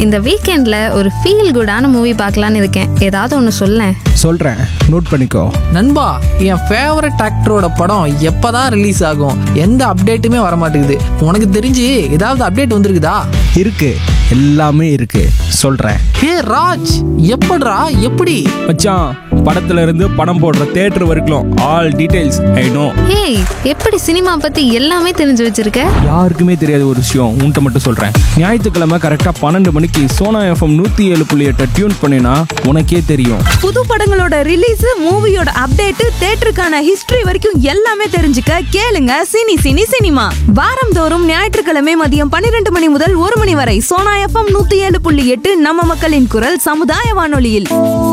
இந்த வீக்கெண்ட்ல ஒரு ஃபீல் குடான மூவி பார்க்கலான்னு இருக்கேன் ஏதாவது ஒன்று சொல்லேன் சொல்கிறேன் நோட் பண்ணிக்கோ நண்பா என் ஃபேவரட் ஆக்டரோட படம் எப்பதான் ரிலீஸ் ஆகும் எந்த அப்டேட்டுமே வர மாட்டேங்குது உனக்கு தெரிஞ்சு ஏதாவது அப்டேட் வந்திருக்குதா இருக்கு எல்லாமே இருக்கு சொல்கிறேன் ஹே ராஜ் எப்படிடா எப்படி மச்சான் படத்துல இருந்து படம் போடுற தேட்டர் வரைக்கும் ஆல் டீடைல்ஸ் ஐ நோ ஏய் எப்படி சினிமா பத்தி எல்லாமே தெரிஞ்சு வச்சிருக்க யாருக்குமே தெரியாத ஒரு விஷயம் உன்கிட்ட மட்டும் சொல்கிறேன் ஞாயிற்றுக்கிழமை கரெக்டாக பன்னெண்டு மணிக்கு சோனா எஃப்எம் நூற்றி ஏழு புள்ளி எட்டை டியூன் பண்ணினா உனக்கே தெரியும் புது படங்களோட ரிலீஸ் மூவியோட அப்டேட் தேட்டருக்கான ஹிஸ்டரி வரைக்கும் எல்லாமே தெரிஞ்சுக்க கேளுங்க சினி சினி சினிமா வாரந்தோறும் ஞாயிற்றுக்கிழமை மதியம் பன்னிரண்டு மணி முதல் ஒரு மணி வரை சோனா எஃப்எம் நூத்தி ஏழு புள்ளி எட்டு நம்ம மக்களின் குரல் சமுதாய வானொலியில்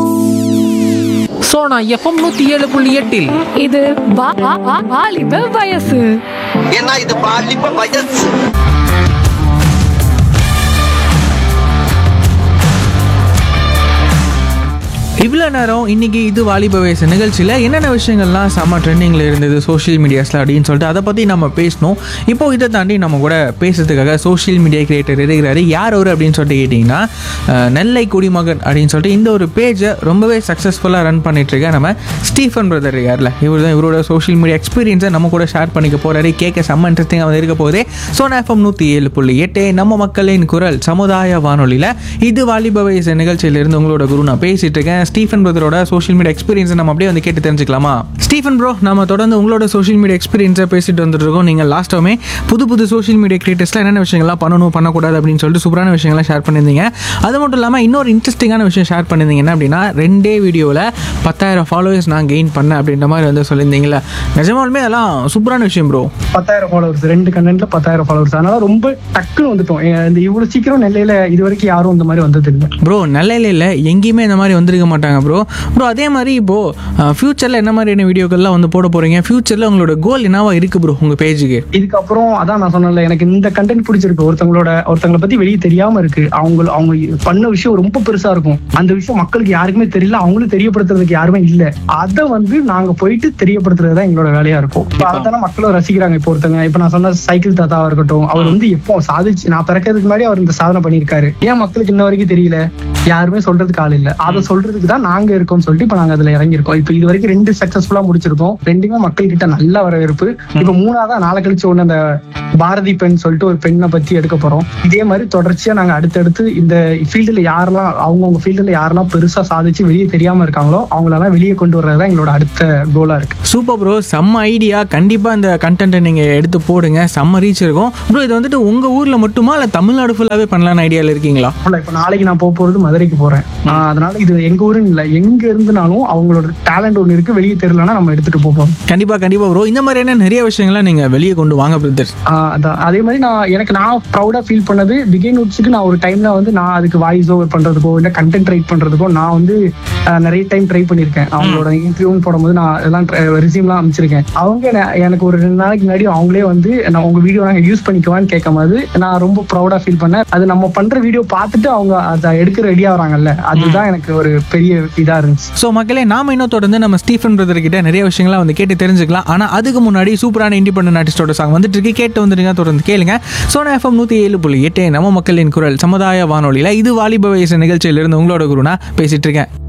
சோனா எஃப்எம் நூத்தி ஏழு புள்ளி எட்டில் இது வா- வா- வா- வாலிப வயசு ஏன்னா இது பாலிப்ப வயசு இவ்வளோ நேரம் இன்னைக்கு இது வாலிப வயசு நிகழ்ச்சியில் என்னென்ன விஷயங்கள்லாம் செம்ம ட்ரெண்டிங்கில் இருந்தது சோஷியல் மீடியாஸில் அப்படின்னு சொல்லிட்டு அதை பற்றி நம்ம பேசணும் இப்போ இதை தாண்டி நம்ம கூட பேசுறதுக்காக சோஷியல் மீடியா கிரியேட்டர் இருக்கிறாரு யார் அவர் அப்படின்னு சொல்லிட்டு கேட்டிங்கன்னா அஹ், நெல்லை குடிமகன் அப்படின்னு சொல்லிட்டு இந்த ஒரு பேஜை ரொம்பவே சக்ஸஸ்ஃபுல்லாக ரன் பண்ணிட்டு இருக்க நம்ம ஸ்டீஃபன் பிரதர் இருக்கார்ல இவர் தான் இவரோட சோஷியல் மீடியா எக்ஸ்பீரியன்ஸை நம்ம கூட ஷேர் பண்ணிக்க போகிறாரு கேட்க செம்ம இன்ட்ரெஸ்டிங்காக இருக்க போதே சோனா எஃப்எம் நூற்றி ஏழு புள்ளி எட்டு நம்ம மக்களின் குரல் சமுதாய வானொலியில் இது வாலிப வயசு நிகழ்ச்சியிலிருந்து உங்களோட குரு நான் பேசிட்டு இருக்கேன் ஸ்டீஃபன் பிரதரோட சோஷியல் மீடியா எக்ஸ்பீரியன்ஸை நம்ம அப்படியே வந்து கேட்டு தெரிஞ்சுக்கலாமா ஸ்டீஃபன் ப்ரோ நம்ம தொடர்ந்து உங்களோட சோஷியல் மீடியா எக்ஸ்பீரியன்ஸை பேசிட்டு வந்துட்டு இருக்கோம் நீங்கள் லாஸ்ட்டாமே புது புது சோஷியல் மீடியா கிரியேட்டர்ஸ்லாம் என்னென்ன விஷயங்கள்லாம் பண்ணணும் பண்ணக்கூடாது அப்படின்னு சொல்லிட்டு சூப்பரான விஷயங்கள்லாம் ஷேர் பண்ணியிருந்தீங்க அது மட்டும் இல்லாமல் இன்னொரு இன்ட்ரெஸ்டிங்கான விஷயம் ஷேர் பண்ணியிருந்தீங்க என்ன அப்படின்னா ரெண்டே வீடியோவில் பத்தாயிரம் ஃபாலோவர்ஸ் நான் கெயின் பண்ணேன் அப்படின்ற மாதிரி வந்து சொல்லியிருந்தீங்களா நிஜமாலுமே அதெல்லாம் சூப்பரான விஷயம் ப்ரோ பத்தாயிரம் ஃபாலோவர்ஸ் ரெண்டு கண்டென்ட்ல பத்தாயிரம் ஃபாலோவர்ஸ் அதனால ரொம்ப டக்குன்னு வந்துட்டோம் எ- இந்த இவ்வளவு சீக்கிரம் நெல்லையில இது வரைக்கும் யாரும் இந்த மாதிரி வந்தது இல்லை ப்ரோ நல்ல இல்லை எங்கேயுமே இந்த மாதிரி வந்திருக்க மாட்டாங்க ப்ரோ ப்ரோ அதே மாதிரி இப்போ ஃபியூச்சரில் என்ன மாதிரியான வீடியோக்கள்லாம் வந்து போட போறீங்க ஃபியூச்சரில் உங்களோட கோல் என்னவா இருக்கு ப்ரோ உங்க பேஜுக்கு இதுக்கப்புறம் அதான் நான் சொன்னேன்ல எனக்கு இந்த கண்டென்ட் பிடிச்சிருக்கு ஒருத்தவங்களோட ஒருத்தவங்களை பத்தி வெளியே தெரியாம இருக்கு அவங்க அவங்க பண்ண விஷயம் ரொம்ப பெருசா இருக்கும் அந்த விஷயம் மக்களுக்கு யாருக்குமே தெரியல அவங்களும் தெரியப்படுத்துறதுக்கு யாருமே இல்ல அதை வந்து நாங்க போயிட்டு தெரியப்படுத்துறது தான் எங்களோட வேலையா இருக்கும் இப்ப அதான மக்களும் ரசிக்கிறாங்க இப்போ ஒருத்தவங்க இப்ப நான் சொன்ன சைக்கிள் தாத்தாவா இருக்கட்டும் அவர் வந்து எப்போ சாதிச்சு நான் பிறக்கிறதுக்கு முன்னாடி அவர் இந்த சாதனை பண்ணியிருக்காரு ஏன் மக்களுக்கு இன்ன வரைக்கும் தெரியல யாருமே சொல்றதுக்கு ஆள் இல்ல அதை சொல்றதுக்கு தான் நாங்க இருக்கோம்னு சொல்லிட்டு இப்ப நாங்க அதுல இறங்கியிருக்கோம் இப்ப இது வரைக்கும் ரெண்டு சக்சஸ்ஃபுல்லா முடிச்சிருக்கோம் ரெண்டுமே மக்கள் கிட்ட நல்ல வரவேற்பு இப்ப மூணாவதா நாளை கழிச்சு ஒண்ணு அந்த பாரதி பெண் சொல்லிட்டு ஒரு பெண்ணை பத்தி எடுக்க போறோம் இதே மாதிரி தொடர்ச்சியா நாங்க அடுத்தடுத்து இந்த ஃபீல்டுல யாரெல்லாம் அவங்கவுங்க ஃபீல்டுல யாரெல்லாம் பெருசா சாதிச்சு வெளியே தெரியாம இருக்காங்களோ அவங்களெல்லாம் வெளியே கொண்டு வர்றதுதான் எங்களோட அடுத்த கோலா இருக்கு சூப்பர் ப்ரோ செம்ம ஐடியா கண்டிப்பாக இந்த கண்டென்ட்டை நீங்கள் எடுத்து போடுங்க செம்ம ரீச் இருக்கும் ப்ரோ இது வந்துட்டு உங்கள் ஊரில் மட்டுமா இல்லை தமிழ்நாடு ஃபுல்லாகவே பண்ணலான்னு ஐடியாவில் இருக்கீங்களா இல்ல, இப்ப நாளைக்கு நான் போக போறது மதுரைக்கு போறேன் ஆஹ் அதனால இது எங்க ஊருன்னு இல்ல எங்க இருந்துனாலும் அவங்களோட டேலண்ட் ஒண்ணு இருக்கு வெளியே தெரியலன்னா நம்ம எடுத்துட்டு போவோம் கண்டிப்பாக கண்டிப்பாக ப்ரோ இந்த மாதிரியான நிறைய விஷயங்களை நீங்கள் வெளியே கொண்டு வாங்க பிரதர் ஆஹ் அதான் அதே மாதிரி நான் எனக்கு நான் ப்ரௌடா ஃபீல் பண்ணது பிகின் உட்ஸுக்கு நான் ஒரு டைம்ல வந்து நான் அதுக்கு வாய்ஸ் ஓவர் பண்றதுக்கோ இல்ல கண்டென்ட் ரைட் பண்றதுக்கோ நான் வந்து ஆஹ் நிறைய டைம் ட்ரை பண்ணிருக்கேன் அவங்களோட இன்டர்வியூன்னு போடும்போது நான் எல்லாம் ரிசீவ்லாம் அமைச்சிருக்கேன் அவங்க என- எனக்கு ஒரு ரெண்டு நாளைக்கு முன்னாடி அவங்களே வந்து நான் உங்க வீடியோ நாங்க யூஸ் பண்ணிக்குவான்னு கேட்கும்போது நான் ரொம்ப ப்ரௌடா ஃபீல் பண்ணேன் அது நம்ம பண்ற வீடியோ பார்த்துட்டு அவங்க அதை எடுக்க ரெடி ஆகுறாங்கல்ல அதுதான் எனக்கு ஒரு பெரிய இதா இருந்துச்சு ஸோ மக்களே நாம இன்னும் தொடர்ந்து நம்ம ஸ்டீஃபன் பிரதர் கிட்ட நிறைய விஷயங்களை வந்து கேட்டு தெரிஞ்சுக்கலாம் ஆனால் அதுக்கு முன்னாடி சூப்பரான இண்டிபெண்டன்ட் ஆர்டிஸ்டோட சாங் வந்துட்டு இருக்கு கேட்டு வந்துருங்க தொடர்ந்து கேளுங்க சோனா எஃப்எம் நூற்றி ஏழு புள்ளி எட்டு நம்ம மக்களின் குரல் சமுதாய வானொலியில் இது வாலிப வயசு நிகழ்ச்சியிலிருந்து உங்களோட குருனா பேசிட்டு இருக்கேன்